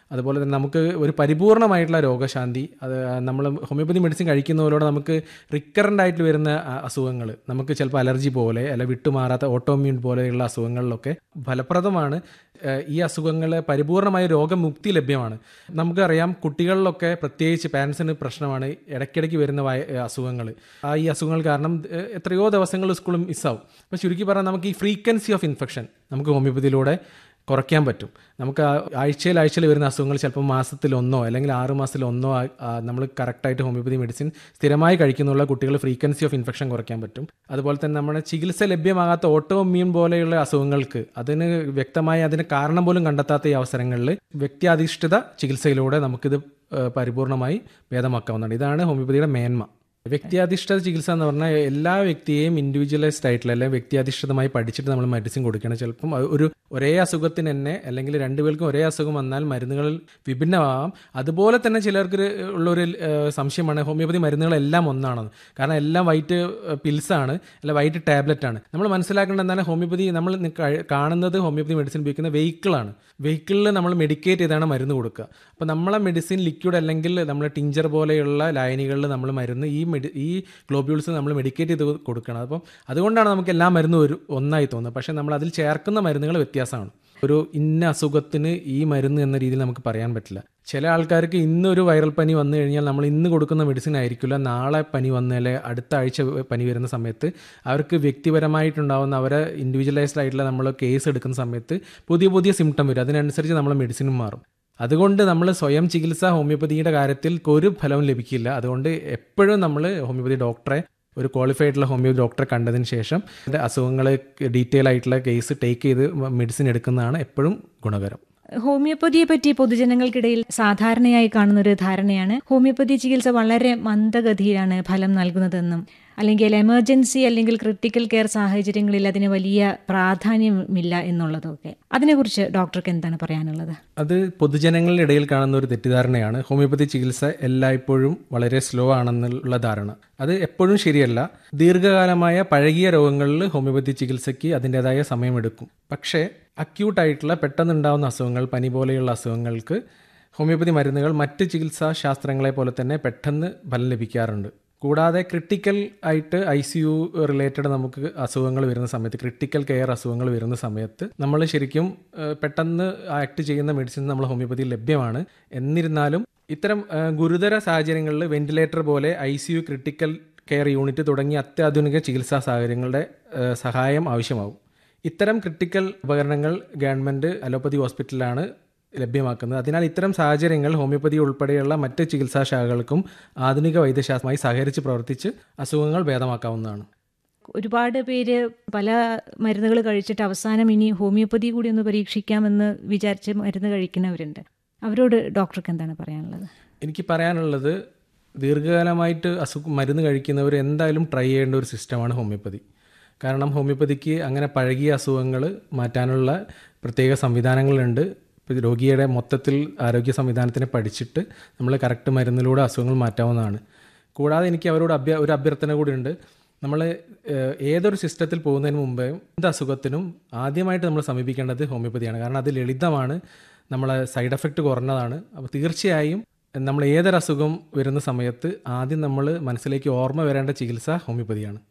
അതുപോലെ തന്നെ നമുക്ക് ഒരു പരിപൂർണമായിട്ടുള്ള രോഗശാന്തി അത് നമ്മൾ ഹോമിയോപ്പതി മെഡിസിൻ കഴിക്കുന്നതിലൂടെ നമുക്ക് റിക്കറൻ്റ് ആയിട്ട് വരുന്ന അസുഖങ്ങൾ നമുക്ക് ചിലപ്പോൾ അലർജി പോലെ അല്ല വിട്ടുമാറാത്ത ഓട്ടോമ്യൂൺ പോലെയുള്ള അസുഖങ്ങളിലൊക്കെ ഫലപ്രദമാണ് ഏഹ് ഈ അസുഖങ്ങൾ പരിപൂർണമായ രോഗമുക്തി ലഭ്യമാണ് നമുക്കറിയാം കുട്ടികളിലൊക്കെ പ്രത്യേകിച്ച് പാരൻസിന് പ്രശ്നമാണ് ഇടയ്ക്കിടയ്ക്ക് വരുന്ന വയ അസുഖങ്ങൾ ആ ഈ അസുഖങ്ങൾ കാരണം ഏഹ് എത്രയോ ദിവസങ്ങൾ സ്കൂളും മിസ്സാവും അപ്പോൾ ചുരുക്കി പറഞ്ഞാൽ നമുക്ക് ഈ ഫ്രീക്വൻസി ഓഫ് ഇൻഫെക്ഷൻ നമുക്ക് ഹോമിയോപ്പതിയിലൂടെ കുറയ്ക്കാൻ പറ്റും നമുക്ക് ആ ആഴ്ചയിൽ ആഴ്ചയിൽ വരുന്ന അസുഖങ്ങൾ ചിലപ്പോൾ മാസത്തിൽ ഒന്നോ അല്ലെങ്കിൽ ആറ് മാസത്തിൽ ഒന്നോ നമ്മൾ കറക്റ്റായിട്ട് ഹോമിയോപ്പതി മെഡിസിൻ സ്ഥിരമായി കഴിക്കുന്നുള്ള കുട്ടികൾ ഫ്രീക്വൻസി ഓഫ് ഇൻഫെക്ഷൻ കുറയ്ക്കാൻ പറ്റും അതുപോലെ തന്നെ നമ്മുടെ ചികിത്സ ലഭ്യമാകാത്ത ഓട്ടോ ഇമ്മ്യൂൺ പോലെയുള്ള അസുഖങ്ങൾക്ക് അതിന് വ്യക്തമായി അതിന് കാരണം പോലും കണ്ടെത്താത്ത ഈ അവസരങ്ങളിൽ വ്യക്തിയാധിഷ്ഠിത ചികിത്സയിലൂടെ നമുക്കിത് ഏഹ്, പരിപൂർണമായി ഭേദമാക്കാവുന്നതാണ് ഇതാണ് ഹോമിയോപ്പതിയുടെ മേന്മ വ്യക്തിയാധിഷ്ഠിത ചികിത്സ എന്ന് പറഞ്ഞാൽ എല്ലാ വ്യക്തിയെയും ഇൻഡിവിജ്വലൈസ്ഡ് ആയിട്ടുള്ള അല്ലെങ്കിൽ വ്യക്തിയാധിഷ്ഠിതമായി പഠിച്ചിട്ട് നമ്മൾ മെഡിസിൻ കൊടുക്കണം ചിലപ്പം അത് ഒരു ഒരേ അസുഖത്തിന് തന്നെ അല്ലെങ്കിൽ രണ്ടുപേർക്കും ഒരേ അസുഖം വന്നാൽ മരുന്നുകൾ വിഭിന്നമാവാം അതുപോലെ തന്നെ ചിലർക്ക് ഉള്ളൊരു ഏഹ്, സംശയമാണ് ഹോമിയോപ്പതി മരുന്നുകളെല്ലാം ഒന്നാണെന്ന് കാരണം എല്ലാം വൈറ്റ് പിൽസാണ് അല്ല വൈറ്റ് ടാബ്ലറ്റ് ആണ് നമ്മൾ മനസ്സിലാക്കേണ്ടത് എന്താണ് ഹോമിയോപ്പതി നമ്മൾ നി- കഴി- കാണുന്നത് ഹോമിയോപ്പതി മെഡിസിൻ ഉപയോഗിക്കുന്ന വെഹിക്കിളാണ് വെഹിക്കിളിൽ നമ്മൾ മെഡിക്കേറ്റ് ചെയ്താണ് മരുന്ന് കൊടുക്കുക അപ്പോൾ നമ്മളെ മെഡിസിൻ ലിക്വിഡ് അല്ലെങ്കിൽ നമ്മൾ ടിഞ്ചർ പോലെയുള്ള ലായനികളിൽ നമ്മൾ മരുന്ന് ഈ മെഡി ഈ ഗ്ലോബ്യൂൾസ് നമ്മൾ മെഡിക്കേറ്റ് ചെയ്ത് കൊടുക്കണം അപ്പം അതുകൊണ്ടാണ് നമുക്ക് എല്ലാ മരുന്നും ഒരു ഒന്നായി തോന്നുന്നത് പക്ഷേ നമ്മൾ അതിൽ ചേർക്കുന്ന മരുന്നുകൾ വ്യത്യാസമാണ് ഒരു ഇന്ന അസുഖത്തിന് ഈ മരുന്ന് എന്ന രീതിയിൽ നമുക്ക് പറയാൻ പറ്റില്ല ചില ആൾക്കാർക്ക് ഇന്നൊരു വൈറൽ പനി വന്നു കഴിഞ്ഞാൽ നമ്മൾ ഇന്ന് കൊടുക്കുന്ന മെഡിസിൻ ആയിരിക്കില്ല നാളെ പനി വന്നാലേ അടുത്ത ആഴ്ച പനി വരുന്ന സമയത്ത് അവർക്ക് വ്യക്തിപരമായിട്ടുണ്ടാവുന്ന അവരെ ഇൻഡിവിജ്വലൈസ്ഡ് ആയിട്ടുള്ള നമ്മൾ കേസ് എടുക്കുന്ന സമയത്ത് പുതിയ പുതിയ സിംറ്റം വരും അതിനനുസരിച്ച് നമ്മൾ മെഡിസിനും മാറും അതുകൊണ്ട് നമ്മൾ സ്വയം ചികിത്സ ഹോമിയോപ്പതിയുടെ കാര്യത്തിൽ ഒരു ഫലവും ലഭിക്കില്ല അതുകൊണ്ട് എപ്പോഴും നമ്മൾ ഹോമിയോപ്പതി ഡോക്ടറെ ഒരു ക്വാളിഫൈഡ് ആയിട്ടുള്ള ഹോമിയോ ഡോക്ടറെ കണ്ടതിന് ശേഷം അസുഖങ്ങൾ ഡീറ്റെയിൽ ആയിട്ടുള്ള കേസ് ടേക്ക് ചെയ്ത് മെഡിസിൻ എടുക്കുന്നതാണ് എപ്പോഴും ഗുണകരം ഹോമിയോപ്പതിയെ പറ്റി പൊതുജനങ്ങൾക്കിടയിൽ സാധാരണയായി കാണുന്ന ഒരു ധാരണയാണ് ഹോമിയോപ്പതി ചികിത്സ വളരെ മന്ദഗതിയിലാണ് ഫലം നൽകുന്നതെന്നും അല്ലെങ്കിൽ എമർജൻസി അല്ലെങ്കിൽ ക്രിട്ടിക്കൽ കെയർ സാഹചര്യങ്ങളിൽ അതിന് വലിയ പ്രാധാന്യമില്ല എന്നുള്ളതൊക്കെ അതിനെക്കുറിച്ച് ഡോക്ടർക്ക് എന്താണ് പറയാനുള്ളത് അത് പൊതുജനങ്ങളുടെ ഇടയിൽ കാണുന്ന ഒരു തെറ്റിദ്ധാരണയാണ് ഹോമിയോപ്പതി ചികിത്സ എല്ലായ്പ്പോഴും വളരെ സ്ലോ ആണെന്നുള്ള ധാരണ അത് എപ്പോഴും ശരിയല്ല ദീർഘകാലമായ പഴകിയ രോഗങ്ങളിൽ ഹോമിയോപ്പതി ചികിത്സയ്ക്ക് അതിൻ്റെതായ സമയമെടുക്കും പക്ഷേ അക്യൂട്ടായിട്ടുള്ള പെട്ടെന്നുണ്ടാവുന്ന അസുഖങ്ങൾ പനി പോലെയുള്ള അസുഖങ്ങൾക്ക് ഹോമിയോപ്പതി മരുന്നുകൾ മറ്റ് ചികിത്സാ ശാസ്ത്രങ്ങളെ പോലെ തന്നെ പെട്ടെന്ന് ഫലം ലഭിക്കാറുണ്ട് കൂടാതെ ക്രിട്ടിക്കൽ ആയിട്ട് ഐ സി യു റിലേറ്റഡ് നമുക്ക് അസുഖങ്ങൾ വരുന്ന സമയത്ത് ക്രിട്ടിക്കൽ കെയർ അസുഖങ്ങൾ വരുന്ന സമയത്ത് നമ്മൾ ശരിക്കും ഏഹ്, പെട്ടെന്ന് ആക്ട് ചെയ്യുന്ന മെഡിസിൻ നമ്മൾ ഹോമിയോപ്പതിയിൽ ലഭ്യമാണ് എന്നിരുന്നാലും ഇത്തരം ഏഹ്, ഗുരുതര സാഹചര്യങ്ങളിൽ വെന്റിലേറ്റർ പോലെ I C U critical care unit തുടങ്ങിയ അത്യാധുനിക ചികിത്സാ സാഹചര്യങ്ങളുടെ ഏഹ്, സഹായം ആവശ്യമാവും ഇത്തരം ക്രിട്ടിക്കൽ ഉപകരണങ്ങൾ ഗവൺമെൻറ് അലോപ്പതി ഹോസ്പിറ്റലിലാണ് ലഭ്യമാക്കുന്നത് അതിനാൽ ഇത്തരം സാഹചര്യങ്ങൾ ഹോമിയോപ്പതി ഉൾപ്പെടെയുള്ള മറ്റ് ചികിത്സാ ശാഖകൾക്കും ആധുനിക വൈദ്യശാസ്ത്രമായി സഹകരിച്ച് പ്രവർത്തിച്ച് അസുഖങ്ങൾ ഭേദമാക്കാവുന്നതാണ് ഒരുപാട് പേര് പല മരുന്നുകൾ കഴിച്ചിട്ട് അവസാനം ഇനി ഹോമിയോപ്പതി കൂടി ഒന്ന് പരീക്ഷിക്കാമെന്ന് വിചാരിച്ച് മരുന്ന് കഴിക്കുന്നവരുണ്ട് അവരോട് ഡോക്ടർക്ക് എന്താണ് പറയാനുള്ളത് എനിക്ക് പറയാനുള്ളത് ദീർഘകാലമായിട്ട് അസുഖം മരുന്ന് കഴിക്കുന്നവർ എന്തായാലും ട്രൈ ചെയ്യേണ്ട ഒരു സിസ്റ്റമാണ് ഹോമിയോപ്പതി കാരണം ഹോമിയോപ്പതിക്ക് അങ്ങനെ പഴകിയ അസുഖങ്ങൾ മാറ്റാനുള്ള പ്രത്യേക സംവിധാനങ്ങളുണ്ട് ഇപ്പോൾ രോഗിയുടെ മൊത്തത്തിൽ ആരോഗ്യ സംവിധാനത്തിനെ പഠിച്ചിട്ട് നമ്മൾ കറക്റ്റ് മരുന്നിലൂടെ അസുഖങ്ങൾ മാറ്റാവുന്നതാണ് കൂടാതെ എനിക്ക് അവരോട് അഭ്യ ഒരു അഭ്യർത്ഥന കൂടി ഉണ്ട് നമ്മൾ ഏഹ്, ഏതൊരു സിസ്റ്റത്തിൽ പോകുന്നതിന് മുമ്പേ എന്ത് അസുഖത്തിനും ആദ്യമായിട്ട് നമ്മൾ സമീപിക്കേണ്ടത് ഹോമിയോപ്പതിയാണ് കാരണം അത് ലളിതമാണ് നമ്മളെ സൈഡ് എഫക്റ്റ് കുറഞ്ഞതാണ് അപ്പോൾ തീർച്ചയായും നമ്മൾ ഏതൊരു അസുഖം വരുന്ന സമയത്ത് ആദ്യം നമ്മൾ മനസ്സിലേക്ക് ഓർമ്മ വരേണ്ട ചികിത്സ ഹോമിയോപ്പതിയാണ്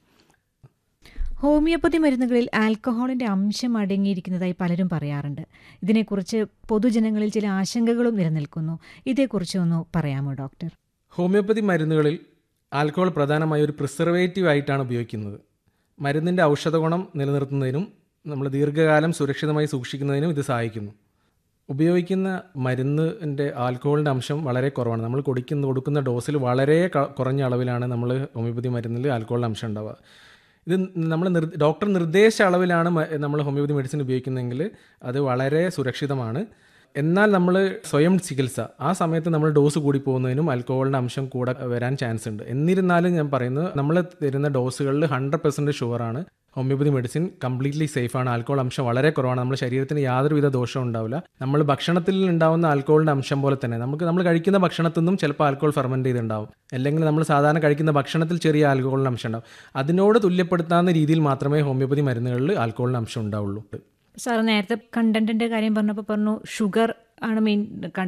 ഹോമിയോപ്പതി മരുന്നുകളിൽ ആൽക്കഹോളിന്റെ അംശം അടങ്ങിയിരിക്കുന്നതായി പലരും പറയാറുണ്ട് ഇതിനെക്കുറിച്ച് പൊതുജനങ്ങളിൽ ചില ആശങ്കകളും നിലനിൽക്കുന്നു ഇതേക്കുറിച്ച് ഒന്ന് പറയാമോ ഡോക്ടർ ഹോമിയോപ്പതി മരുന്നുകളിൽ ആൽക്കഹോൾ പ്രധാനമായി ഒരു പ്രിസർവേറ്റീവ് ആയിട്ടാണ് ഉപയോഗിക്കുന്നത് മരുന്നിൻ്റെ ഔഷധ ഗുണം നിലനിർത്തുന്നതിനും നമ്മൾ ദീർഘകാലം സുരക്ഷിതമായി സൂക്ഷിക്കുന്നതിനും ഇത് സഹായിക്കുന്നു ഉപയോഗിക്കുന്ന മരുന്നിൻ്റെ ആൽക്കഹോളിൻ്റെ അംശം വളരെ കുറവാണ് നമ്മൾ കൊടുക്കുന്ന കൊടുക്കുന്ന ഡോസിൽ വളരെ ക- കുറഞ്ഞ അളവിലാണ് നമ്മൾ ഹോമിയോപ്പതി മരുന്നിൽ ആൽക്കഹോളിൻ്റെ അംശം ഉണ്ടാവുക ഇത് നമ്മൾ നിർ ഡോക്ടർ നിർദ്ദേശ അളവിലാണ് മ- നമ്മൾ ഹോമിയോപ്പതി മെഡിസിൻ ഉപയോഗിക്കുന്നതെങ്കിൽ അത് വളരെ സുരക്ഷിതമാണ് എന്നാൽ നമ്മൾ സ്വയം ചികിത്സ ആ സമയത്ത് നമ്മൾ ഡോസ് കൂടി പോകുന്നതിനും ആൽക്കഹോളിൻ്റെ അംശം കൂടെ വരാൻ ചാൻസ് ഉണ്ട് എന്നിരുന്നാലും ഞാൻ പറയുന്നത് നമ്മൾ തരുന്ന ഡോസുകളിൽ ഹൺഡ്രഡ് പെർസെൻറ്റ് ഷുവറാണ് ഹോമിയോപ്പതി മെഡിസിൻ കംപ്ലീറ്റ്ലി സേഫാണ് ആൽക്കഹോൾ അംശം വളരെ കുറവാണ് നമ്മുടെ ശരീരത്തിന് യാതൊരുവിധ ദോഷവും ഉണ്ടാവില്ല നമ്മൾ ഭക്ഷണത്തിൽ ഉണ്ടാവുന്ന ആൽക്കഹോളിൻ്റെ അംശം പോലെ തന്നെ നമുക്ക് നമ്മൾ കഴിക്കുന്ന ഭക്ഷണത്തിൽ നിന്നും ചിലപ്പോൾ ആൽക്കഹോൾ ഫെർമെൻറ്റ് ചെയ്തിട്ടുണ്ടാവും അല്ലെങ്കിൽ നമ്മൾ സാധാരണ കഴിക്കുന്ന ഭക്ഷണത്തിൽ ചെറിയ ആൽക്കഹോളിൻ്റെ അംശം ഉണ്ടാവും അതിനോട് തുല്യപ്പെടുത്താവുന്ന രീതിയിൽ മാത്രമേ ഹോമിയോപ്പതി മരുന്നുകളിൽ ആൽക്കഹോളിൻ്റെ അംശം ഉണ്ടാവുള്ളൂ സാർ നേരത്തെ കണ്ടന്റിന്റെ കാര്യം പറഞ്ഞപ്പോൾ പറഞ്ഞു ഷുഗർ ആണ് മെയിൻ